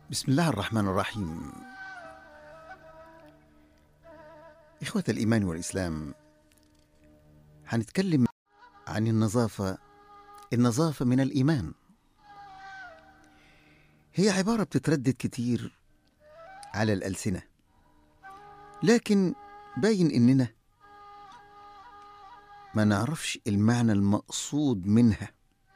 بسم الله الرحمن الرحيم إخوة الإيمان والإسلام هنتكلم عن النظافة النظافة من الإيمان هي عبارة بتتردد كتير على الألسنة لكن باين إننا ما نعرفش المعنى المقصود منها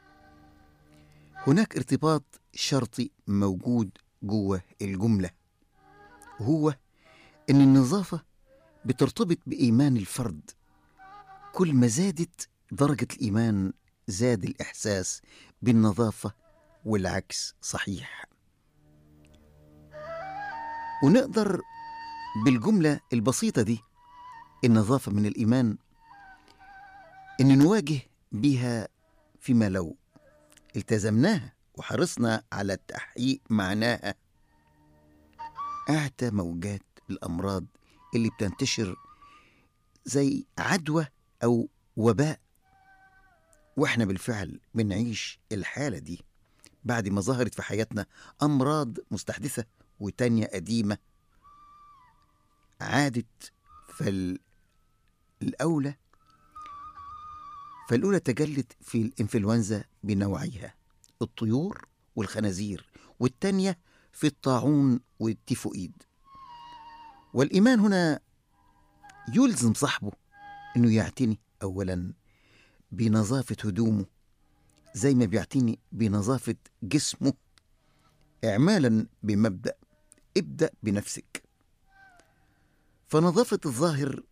هناك ارتباط شرطي موجود جوه الجملة وهو إن النظافة بترتبط بإيمان الفرد كل ما زادت درجة الإيمان زاد الإحساس بالنظافة والعكس صحيح ونقدر بالجملة البسيطة دي النظافة من الإيمان إن نواجه بها فيما لو التزمناها وحرصنا على تحقيق معناها أعتى موجات الأمراض اللي بتنتشر زي عدوى أو وباء وإحنا بالفعل بنعيش الحالة دي بعد ما ظهرت في حياتنا أمراض مستحدثة وتانية قديمة عادت فالأولى فالأولى تجلت في الإنفلونزا بنوعيها الطيور والخنازير والتانية في الطاعون والتيفوئيد والإيمان هنا يلزم صاحبه إنه يعتني أولا بنظافة هدومه زي ما بيعتني بنظافة جسمه إعمالا بمبدأ ابدأ بنفسك فنظافة الظاهر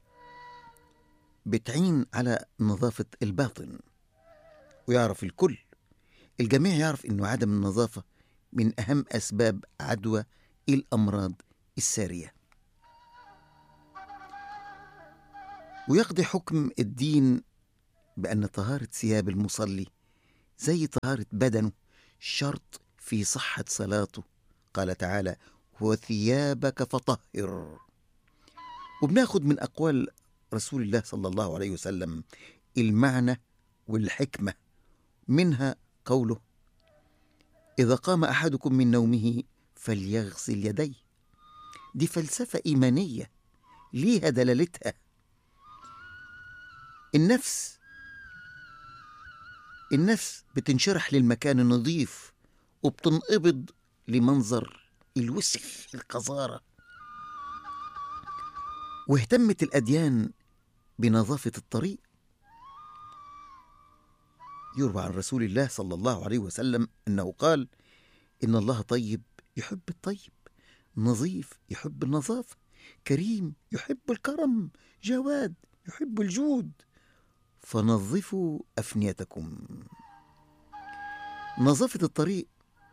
بتعين على نظافة الباطن ويعرف الكل الجميع يعرف أنه عدم النظافة من أهم أسباب عدوى الأمراض السارية ويقضي حكم الدين بأن طهارة ثياب المصلي زي طهارة بدنه شرط في صحة صلاته قال تعالى وثيابك فطهر وبناخد من أقوال رسول الله صلى الله عليه وسلم المعنى والحكمة منها قوله إذا قام أحدكم من نومه فليغسل يديه دي فلسفة إيمانية ليها دلالتها النفس النفس بتنشرح للمكان النظيف وبتنقبض لمنظر الوسخ القذارة واهتمت الأديان بنظافة الطريق يروى عن رسول الله صلى الله عليه وسلم أنه قال إن الله طيب يحب الطيب نظيف يحب النظافة كريم يحب الكرم جواد يحب الجود فنظفوا أفنيتكم نظافة الطريق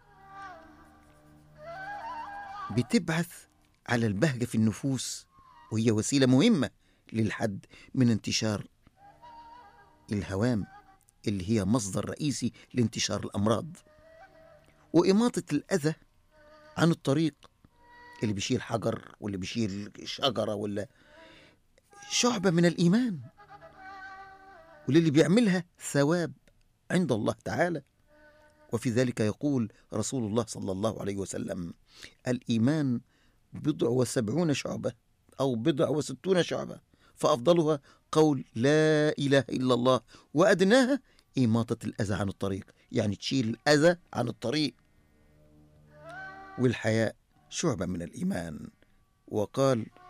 بتبعث على البهجة في النفوس وهي وسيلة مهمة للحد من انتشار الهوام اللي هي مصدر رئيسي لانتشار الأمراض وإماطة الأذى عن الطريق اللي بيشيل حجر واللي بيشيل شجرة ولا شعبة من الإيمان وللي بيعملها ثواب عند الله تعالى وفي ذلك يقول رسول الله صلى الله عليه وسلم الإيمان بضع وسبعون شعبة أو بضع وستون شعبة فأفضلها قول لا إله إلا الله وأدناها إماطة الأذى عن الطريق يعني تشيل الأذى عن الطريق والحياء شعبة من الإيمان وقال